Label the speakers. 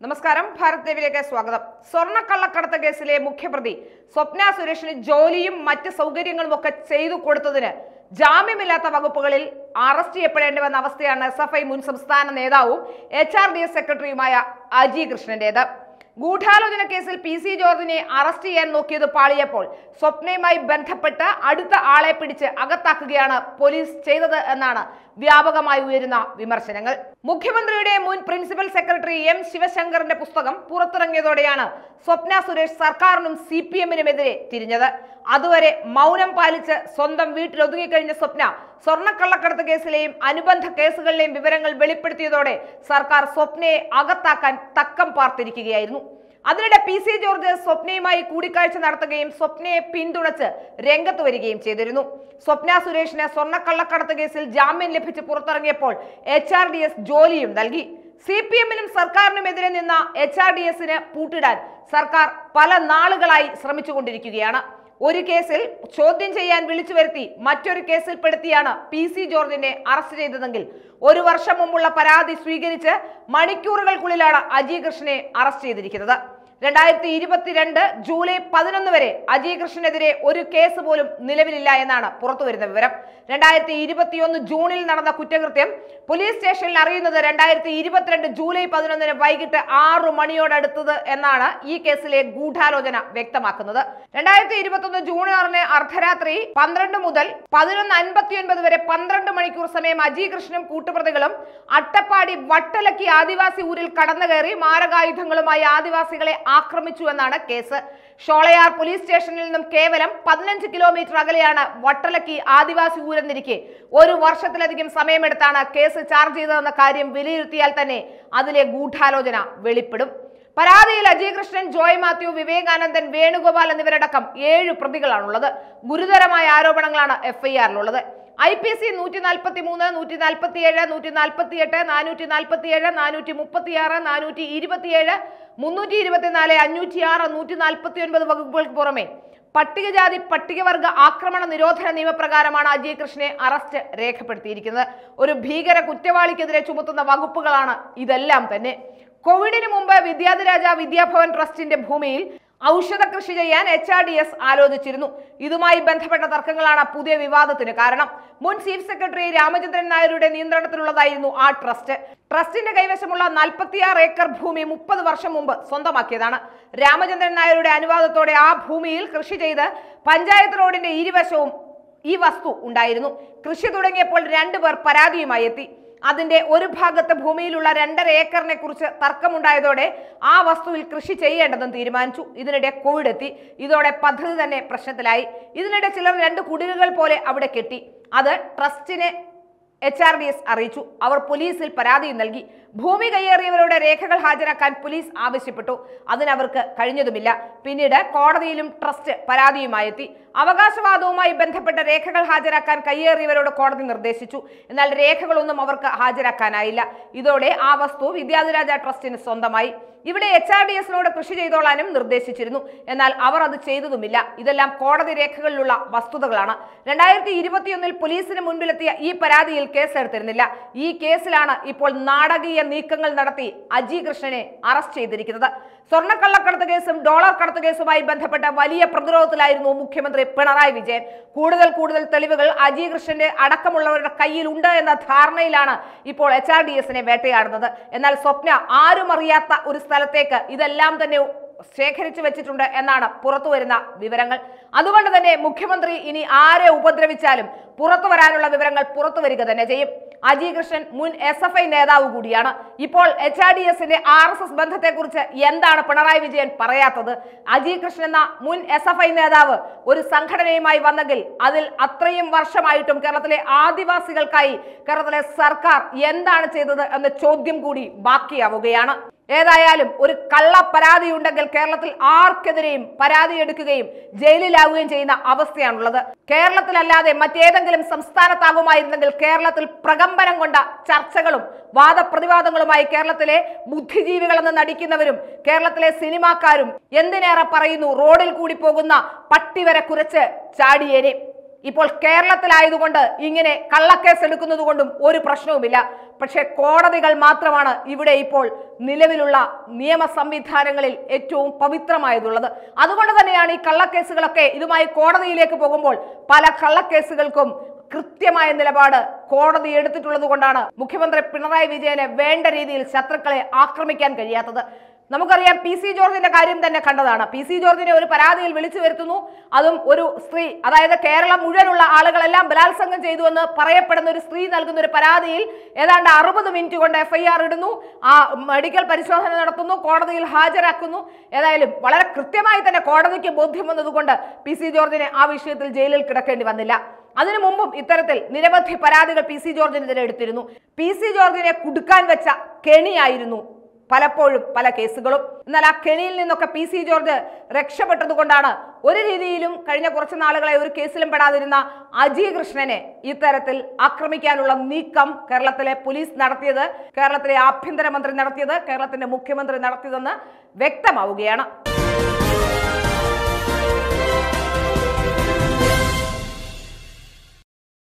Speaker 1: നമസ്കാരം ഭാരത് ദേവിലേക്ക് സ്വാഗതം സ്വർണ്ണക്കള്ളക്കടത്ത് കേസിലെ മുഖ്യപ്രതി സ്വപ്ന സുരേഷിന് ജോലിയും മറ്റ് സൗകര്യങ്ങളും ഒക്കെ ചെയ്തു കൊടുത്തതിന് ജാമ്യമില്ലാത്ത വകുപ്പുകളിൽ അറസ്റ്റ് ചെയ്യപ്പെടേണ്ടി വന്ന അവസ്ഥയാണ് എസ് എഫ് ഐ മുൻ സംസ്ഥാന നേതാവും എച്ച് ആർ ഡി എസ് സെക്രട്ടറിയുമായ അജി കൃഷ്ണന്റേത് ഗൂഢാലോചന കേസിൽ പി സി ജോർജിനെ അറസ്റ്റ് ചെയ്യാൻ നോക്കിയത് പാളിയപ്പോൾ സ്വപ്നയുമായി ബന്ധപ്പെട്ട് അടുത്ത ആളെ പിടിച്ച് അകത്താക്കുകയാണ് പോലീസ് ചെയ്തത് എന്നാണ് വ്യാപകമായി ഉയരുന്ന വിമർശനങ്ങൾ മുഖ്യമന്ത്രിയുടെ മുൻ പ്രിൻസിപ്പൽ സെക്രട്ടറി എം ശിവശങ്കറിന്റെ പുസ്തകം പുറത്തിറങ്ങിയതോടെയാണ് സ്വപ്ന സുരേഷ് സർക്കാരിനും സി പി എമ്മിനുമെതിരെ തിരിഞ്ഞത് അതുവരെ മൗനം പാലിച്ച് സ്വന്തം വീട്ടിൽ ഒതുങ്ങിക്കഴിഞ്ഞ സ്വപ്ന സ്വർണ്ണക്കള്ളക്കടത്ത് കേസിലെയും അനുബന്ധ കേസുകളിലെയും വിവരങ്ങൾ വെളിപ്പെടുത്തിയതോടെ സർക്കാർ സ്വപ്നയെ അകത്താക്കാൻ തക്കം പാർത്തിരിക്കുകയായിരുന്നു അതിനിടെ പി സി ജോർജ് സ്വപ്നയുമായി കൂടിക്കാഴ്ച നടത്തുകയും സ്വപ്നയെ പിന്തുണച്ച് രംഗത്ത് വരികയും ചെയ്തിരുന്നു സ്വപ്ന സുരേഷിന് സ്വർണ്ണക്കള്ളക്കടത്ത് കേസിൽ ജാമ്യം ലഭിച്ച് പുറത്തിറങ്ങിയപ്പോൾ എച്ച് ആർ ഡി എസ് ജോലിയും നൽകി സി പി എമ്മിനും സർക്കാരിനുമെതിരെ നിന്ന എച്ച് ആർ ഡി എസിന് പൂട്ടിടാൻ സർക്കാർ പല നാളുകളായി ശ്രമിച്ചുകൊണ്ടിരിക്കുകയാണ് ഒരു കേസിൽ ചോദ്യം ചെയ്യാൻ വിളിച്ചു വരുത്തി മറ്റൊരു കേസിൽ പെടുത്തിയാണ് പി സി ജോർജിനെ അറസ്റ്റ് ചെയ്തതെങ്കിൽ ഒരു വർഷം മുമ്പുള്ള പരാതി സ്വീകരിച്ച് മണിക്കൂറുകൾക്കുള്ളിലാണ് അജി കൃഷ്ണനെ അറസ്റ്റ് ചെയ്തിരിക്കുന്നത് രണ്ടായിരത്തി ഇരുപത്തിരണ്ട് ജൂലൈ പതിനൊന്ന് വരെ അജയ് കൃഷ്ണനെതിരെ ഒരു കേസ് പോലും നിലവിലില്ല എന്നാണ് പുറത്തുവരുന്ന വിവരം രണ്ടായിരത്തി ഇരുപത്തിയൊന്ന് ജൂണിൽ നടന്ന കുറ്റകൃത്യം പോലീസ് സ്റ്റേഷനിൽ അറിയുന്നത് രണ്ടായിരത്തി ഇരുപത്തിരണ്ട് ജൂലൈ പതിനൊന്നിന് വൈകിട്ട് ആറു മണിയോടടുത്തത് എന്നാണ് ഈ കേസിലെ ഗൂഢാലോചന വ്യക്തമാക്കുന്നത് രണ്ടായിരത്തി ഇരുപത്തൊന്ന് ജൂൺ ആറിന് അർദ്ധരാത്രി പന്ത്രണ്ട് മുതൽ പതിനൊന്ന് അൻപത്തിയൊൻപത് വരെ പന്ത്രണ്ട് മണിക്കൂർ സമയം അജയ് കൃഷ്ണനും കൂട്ടുപ്രതികളും അട്ടപ്പാടി വട്ടലക്കി ആദിവാസി ഊരിൽ കടന്നു കയറി മാരകായുധങ്ങളുമായി ആദിവാസികളെ ആക്രമിച്ചു എന്നാണ് കേസ് ഷോളയാർ പോലീസ് സ്റ്റേഷനിൽ നിന്നും കേവലം പതിനഞ്ച് കിലോമീറ്റർ അകലെയാണ് വട്ടലക്കി ആദിവാസി ഊരെന്നിരിക്കെ ഒരു വർഷത്തിലധികം സമയമെടുത്താണ് കേസ് ചാർജ് ചെയ്തതെന്ന കാര്യം വിലയിരുത്തിയാൽ തന്നെ അതിലെ ഗൂഢാലോചന വെളിപ്പെടും പരാതിയിൽ അജയ് കൃഷ്ണൻ ജോയ് മാത്യു വിവേകാനന്ദൻ വേണുഗോപാൽ എന്നിവരടക്കം ഏഴ് പ്രതികളാണുള്ളത് ഗുരുതരമായ ആരോപണങ്ങളാണ് എഫ്ഐആറിലുള്ളത് ഐ പി സി നൂറ്റി നാൽപ്പത്തി മൂന്ന് നൂറ്റി നാൽപ്പത്തി ഏഴ് നൂറ്റി നാൽപ്പത്തി എട്ട് നാനൂറ്റി നാൽപ്പത്തി ഏഴ് നാനൂറ്റി മുപ്പത്തി ആറ് നാനൂറ്റി ഇരുപത്തിയേഴ് മുന്നൂറ്റി ഇരുപത്തിനാല് അഞ്ഞൂറ്റി ആറ് നൂറ്റി നാൽപ്പത്തി ഒൻപത് വകുപ്പുകൾക്ക് പുറമെ പട്ടികജാതി പട്ടികവർഗ ആക്രമണ നിരോധന നിയമപ്രകാരമാണ് അജയ് കൃഷ്ണനെ അറസ്റ്റ് രേഖപ്പെടുത്തിയിരിക്കുന്നത് ഒരു ഭീകര കുറ്റവാളിക്കെതിരെ ചുമത്തുന്ന വകുപ്പുകളാണ് ഇതെല്ലാം തന്നെ കോവിഡിന് മുമ്പ് വിദ്യാധിരാജ വിദ്യാഭവൻ ട്രസ്റ്റിന്റെ ഭൂമിയിൽ ഔഷധ കൃഷി ചെയ്യാൻ എച്ച് ആർ ഡി എസ് ആലോചിച്ചിരുന്നു ഇതുമായി ബന്ധപ്പെട്ട തർക്കങ്ങളാണ് പുതിയ വിവാദത്തിന് കാരണം മുൻ ചീഫ് സെക്രട്ടറി രാമചന്ദ്രൻ നായരുടെ നിയന്ത്രണത്തിലുള്ളതായിരുന്നു ആ ട്രസ്റ്റ് ട്രസ്റ്റിന്റെ കൈവശമുള്ള നാൽപ്പത്തിയാറ് ഏക്കർ ഭൂമി മുപ്പത് വർഷം മുമ്പ് സ്വന്തമാക്കിയതാണ് രാമചന്ദ്രൻ നായരുടെ അനുവാദത്തോടെ ആ ഭൂമിയിൽ കൃഷി ചെയ്ത് പഞ്ചായത്ത് റോഡിന്റെ ഇരുവശവും ഈ വസ്തു ഉണ്ടായിരുന്നു കൃഷി തുടങ്ങിയപ്പോൾ രണ്ടുപേർ പരാതിയുമായി എത്തി അതിന്റെ ഒരു ഭാഗത്ത് ഭൂമിയിലുള്ള രണ്ടര ഏക്കറിനെ കുറിച്ച് തർക്കമുണ്ടായതോടെ ആ വസ്തുവിൽ കൃഷി ചെയ്യേണ്ടതെന്ന് തീരുമാനിച്ചു ഇതിനിടെ കോവിഡ് എത്തി ഇതോടെ പദ്ധതി തന്നെ പ്രശ്നത്തിലായി ഇതിനിടെ ചിലർ രണ്ട് കുടിലുകൾ പോലെ അവിടെ കെട്ടി അത് ട്രസ്റ്റിനെ എച്ച് ആർ ഡി എസ് അറിയിച്ചു അവർ പോലീസിൽ പരാതിയും നൽകി ഭൂമി കയ്യേറിയവരുടെ രേഖകൾ ഹാജരാക്കാൻ പോലീസ് ആവശ്യപ്പെട്ടു അതിനവർക്ക് കഴിഞ്ഞതുമില്ല പിന്നീട് കോടതിയിലും ട്രസ്റ്റ് പരാതിയുമായി എത്തി അവകാശവാദവുമായി ബന്ധപ്പെട്ട രേഖകൾ ഹാജരാക്കാൻ കയ്യേറിയവരോട് കോടതി നിർദ്ദേശിച്ചു എന്നാൽ രേഖകളൊന്നും അവർക്ക് ഹാജരാക്കാനായില്ല ഇതോടെ ആ വസ്തു വിദ്യാധിരാജ ട്രസ്റ്റിന് സ്വന്തമായി ഇവിടെ എച്ച് ആർ ഡി എസിനോട് കൃഷി ചെയ്തോളാനും നിർദ്ദേശിച്ചിരുന്നു എന്നാൽ അവർ അത് ചെയ്തതുമില്ല ഇതെല്ലാം കോടതി രേഖകളിലുള്ള വസ്തുതകളാണ് രണ്ടായിരത്തി ഇരുപത്തിയൊന്നിൽ പോലീസിന് മുൻപിലെത്തിയ ഈ പരാതിയിൽ കേസെടുത്തിരുന്നില്ല ഈ കേസിലാണ് ഇപ്പോൾ നാടകീയ നീക്കങ്ങൾ നടത്തി അജി കൃഷ്ണനെ അറസ്റ്റ് ചെയ്തിരിക്കുന്നത് സ്വർണ്ണക്കള്ളക്കടത്ത് കേസും ഡോളർ കടത്ത് കേസുമായി ബന്ധപ്പെട്ട വലിയ പ്രതിരോധത്തിലായിരുന്നു മുഖ്യമന്ത്രി പിണറായി വിജയൻ കൂടുതൽ കൂടുതൽ തെളിവുകൾ അജി കൃഷ്ണന്റെ അടക്കമുള്ളവരുടെ കയ്യിൽ ഉണ്ട് എന്ന ധാരണയിലാണ് ഇപ്പോൾ എച്ച് ആർ ഡി എസിനെ വേട്ടയാടുന്നത് എന്നാൽ സ്വപ്ന ആരും അറിയാത്ത ഒരു സ്ഥലത്തേക്ക് ഇതെല്ലാം തന്നെ ശേഖരിച്ചു വെച്ചിട്ടുണ്ട് എന്നാണ് പുറത്തു വരുന്ന വിവരങ്ങൾ അതുകൊണ്ട് തന്നെ മുഖ്യമന്ത്രി ഇനി ആരെ ഉപദ്രവിച്ചാലും പുറത്തു വരാനുള്ള വിവരങ്ങൾ പുറത്തു വരിക തന്നെ ചെയ്യും അജി കൃഷ്ണൻ മുൻ എസ് എഫ് ഐ നേതാവ് കൂടിയാണ് ഇപ്പോൾ എച്ച് ആർ ഡി എസിന്റെ ആർ എസ് എസ് ബന്ധത്തെക്കുറിച്ച് എന്താണ് പിണറായി വിജയൻ പറയാത്തത് അജി കൃഷ്ണൻ എന്ന മുൻ എസ് എഫ് ഐ നേതാവ് ഒരു സംഘടനയുമായി വന്നെങ്കിൽ അതിൽ അത്രയും വർഷമായിട്ടും കേരളത്തിലെ ആദിവാസികൾക്കായി കേരളത്തിലെ സർക്കാർ എന്താണ് ചെയ്തത് എന്ന ചോദ്യം കൂടി ബാക്കിയാവുകയാണ് ഏതായാലും ഒരു കള്ള പരാതി ഉണ്ടെങ്കിൽ കേരളത്തിൽ ആർക്കെതിരെയും പരാതി എടുക്കുകയും ജയിലിലാവുകയും ചെയ്യുന്ന അവസ്ഥയാണുള്ളത് കേരളത്തിലല്ലാതെ മറ്റേതെങ്കിലും സംസ്ഥാനത്താകുമായിരുന്നെങ്കിൽ കേരളത്തിൽ പ്രകമ്പനം കൊണ്ട ചർച്ചകളും വാദപ്രതിവാദങ്ങളുമായി കേരളത്തിലെ ബുദ്ധിജീവികളെന്ന് നടിക്കുന്നവരും കേരളത്തിലെ സിനിമാക്കാരും എന്തിനേറെ പറയുന്നു റോഡിൽ കൂടി പോകുന്ന പട്ടി വരെ കുരച്ച് ചാടിയേനെ ഇപ്പോൾ കേരളത്തിലായതുകൊണ്ട് ഇങ്ങനെ കള്ളക്കേസ് എടുക്കുന്നത് കൊണ്ടും ഒരു പ്രശ്നവുമില്ല പക്ഷേ കോടതികൾ മാത്രമാണ് ഇവിടെ ഇപ്പോൾ നിലവിലുള്ള നിയമ സംവിധാനങ്ങളിൽ ഏറ്റവും പവിത്രമായതുള്ളത് അതുകൊണ്ട് തന്നെയാണ് ഈ കള്ളക്കേസുകളൊക്കെ ഇതുമായി കോടതിയിലേക്ക് പോകുമ്പോൾ പല കള്ളക്കേസുകൾക്കും കൃത്യമായ നിലപാട് കോടതി എടുത്തിട്ടുള്ളത് കൊണ്ടാണ് മുഖ്യമന്ത്രി പിണറായി വിജയനെ വേണ്ട രീതിയിൽ ശത്രുക്കളെ ആക്രമിക്കാൻ കഴിയാത്തത് നമുക്കറിയാം പി സി ജോർജിന്റെ കാര്യം തന്നെ കണ്ടതാണ് പി സി ജോർജിനെ ഒരു പരാതിയിൽ വിളിച്ചു വരുത്തുന്നു അതും ഒരു സ്ത്രീ അതായത് കേരളം മുഴുവനുള്ള ആളുകളെല്ലാം ബലാത്സംഗം ചെയ്തു എന്ന് പറയപ്പെടുന്ന ഒരു സ്ത്രീ നൽകുന്ന ഒരു പരാതിയിൽ ഏതാണ്ട് അറുപത് മിനിറ്റ് കൊണ്ട് എഫ്ഐആർ ഇടുന്നു ആ മെഡിക്കൽ പരിശോധന നടത്തുന്നു കോടതിയിൽ ഹാജരാക്കുന്നു ഏതായാലും വളരെ കൃത്യമായി തന്നെ കോടതിക്ക് ബോധ്യം വന്നതുകൊണ്ട് പി സി ജോർജിനെ ആ വിഷയത്തിൽ ജയിലിൽ കിടക്കേണ്ടി വന്നില്ല അതിനു മുമ്പും ഇത്തരത്തിൽ നിരവധി പരാതികൾ പി സി ജോർജിനെതിരെ എടുത്തിരുന്നു പി സി ജോർജിനെ കുടുക്കാൻ വെച്ച കെണിയായിരുന്നു പലപ്പോഴും പല കേസുകളും എന്നാൽ ആ കെണിയിൽ നിന്നൊക്കെ പി സി ജോർജ് രക്ഷപ്പെട്ടത് കൊണ്ടാണ് ഒരു രീതിയിലും കഴിഞ്ഞ കുറച്ച് നാളുകളെ ഒരു കേസിലും പെടാതിരുന്ന അജി കൃഷ്ണനെ ഇത്തരത്തിൽ ആക്രമിക്കാനുള്ള നീക്കം കേരളത്തിലെ പോലീസ് നടത്തിയത് കേരളത്തിലെ ആഭ്യന്തരമന്ത്രി നടത്തിയത് കേരളത്തിന്റെ മുഖ്യമന്ത്രി നടത്തിയതെന്ന് വ്യക്തമാവുകയാണ്